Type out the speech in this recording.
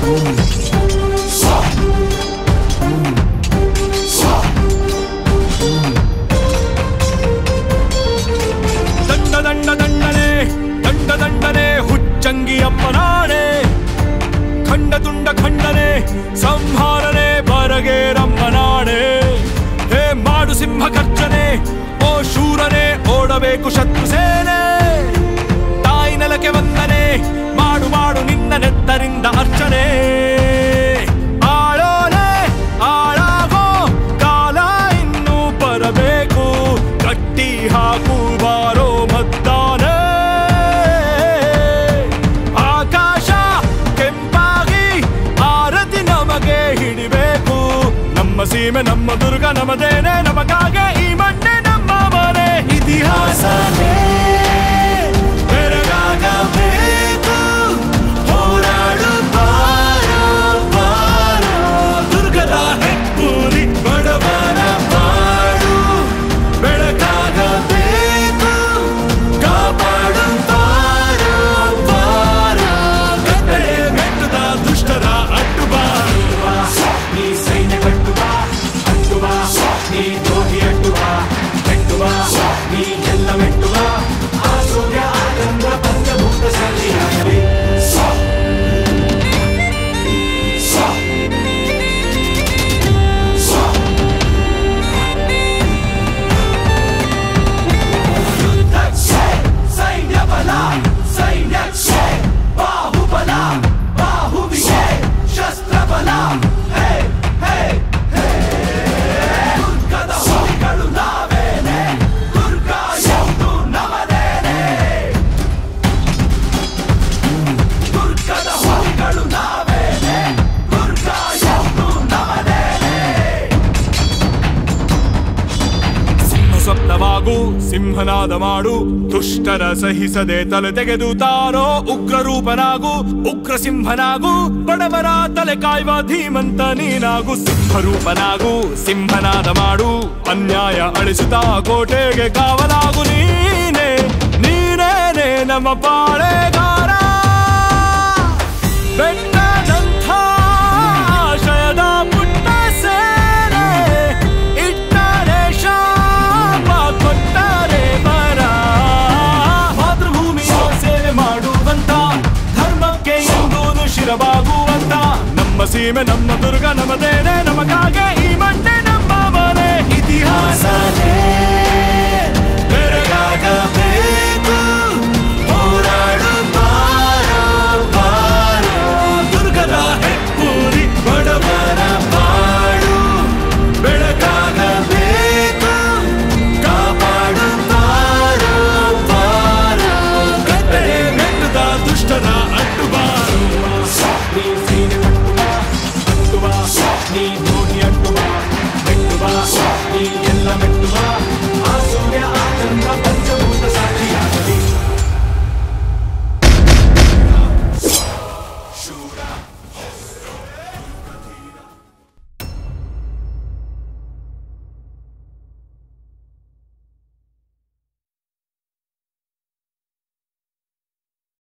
ದಂಡ ದಂಡ ದಂಡನೆ ದಂಡ ದಂಡನೆ ಹುಚ್ಚಂಗಿ ಅಮ್ಮನಾಣೆ ಖಂಡ ತುಂಡ ಖಂಡನೆ ಸಂಹಾರನೆ ಬರಗೆ ರಮ್ಮನಾಣೆ ಹೇ ಮಾಡು ಸಿಂಹ ಗರ್ಜನೆ ಓ ಶೂರನೆ ಓಡಬೇಕು ಶತ್ರು ಸೇನೆ ತಾಯಿ ನೆಲಕ್ಕೆ ವಂದನೆ ಮಾಡು ಮಾಡು ನಿನ್ನ ನೆತ್ತರಿಂದ ಅರ್ಚನೆ ಆಳೋಲೆ ಆಳಾಗೋ ಕಾಲ ಇನ್ನೂ ಬರಬೇಕು ಕಟ್ಟಿ ಹಾಕು ಬಾರೋ ಮದ್ದಾನೆ ಆಕಾಶ ಕೆಂಪಾಗಿ ಆರತಿ ನಮಗೆ ಹಿಡಿಬೇಕು ನಮ್ಮ ಸೀಮೆ ನಮ್ಮ ದುರ್ಗ ನಮ್ಮದೇನೆ ನಮಗಾಗೆ ಈ ಮಣ್ಣೆ ನಮ್ಮ ಮನೆ ಇತಿಹಾಸನೇ ಬೆರಗಾಗಬೇಕು ಹೋರಾಡು ಬಾರೋ ಬಾರೋ ದುರ್ಗದ ಹೆಕ್ಕೂರಿ ಬಡವರ ಬಾಡು ಬೆಳಕಾಗಬೇಕು ಕಾಪಾಡು ಬಾರೋ ಬಾರೋ ಕತ್ತಲೆ ಮೆಟ್ಟದ ದುಷ್ಟರ ಅಡ್ಡು ಬಾರು ನೀ ಸೈನ್ಯ ಕಟ್ಟುವ ಅಟ್ಟುವ ನೀ ದ್ರೋಹಿ ಅಟ್ಟುವ ಮೆಟ್ಟುವ ನೀ ಎಲ್ಲ ಮೆಟ್ಟುವ ಆ ಸೂರ್ಯ ಆನಂದ ಪಂಚಭೂತ ಸರಿಯಾಗಲಿ ಸೈನ್ಯ ಬಲ ಸೈನ್ಯಕ್ಕೆ ಬಾಹುಬಲ ಬಾಹುವಿಗೆ ಶಸ್ತ್ರ ಬಲ ಹೇ ಹೇ ಹೇ ದುರ್ಗದ ಹುಲಿಗಳು ನಾವೇನೆ ದುರ್ಗ ಎಂದು ನಮದೇನೆ ದುರ್ಗದ ಹುಲಿಗಳು ನಾವೇನೆ ದುರ್ಗ ಎಂದು ನಮದೇನೆ ಸಿಂಹ ಸ್ವಪ್ನವಾಗು ಸಿಂಹನಾದ ಮಾಡು ದುಷ್ಟರ ಸಹಿಸದೆ ತಲೆ ತೆಗೆದು ತಾರೋ ಉಗ್ರ ರೂಪನಾಗು ಉಗ್ರ ಸಿಂಹನಾಗು ಬಡವರ ತಲೆ ಕಾಯುವ ಧೀಮಂತ ನೀನಾಗು ಸಿಂಹ ರೂಪನಾಗು ಸಿಂಹನಾದ ಮಾಡು ಅನ್ಯಾಯ ಅಳಿಸುತ್ತಾ ಕೋಟೆಗೆ ಕಾವಲಾಗು ನೀನೆ ನೀನೇನೆ ನಮ್ಮ ಪಾಳೆಗಾರ ಬೆಟ್ಟದಂಥ ಆಶಯದ ಪುಟ್ಟ ಸೇನೆ ಇಟ್ಟರೆ ಶಾಪ ಕೊಟ್ಟರೆ ಬರ ಮಾತೃಭೂಮಿಯ ಸೇವೆ ಮಾಡುವಂತ ಧರ್ಮಕ್ಕೆ ಎಂದೂನು ಶಿರವಾಗುವಂತ ನಮ್ಮ ಸೀಮೆ ನಮ್ಮ ದುರ್ಗ ನಮ್ಮದೇನೆ ನಮಗಾಗೆ ಈ ಮಣ್ಣೆ ನಮ್ಮ ಮನೆ ಇತಿಹಾಸನೇ ಬೆರಗಾಗಬೇಕು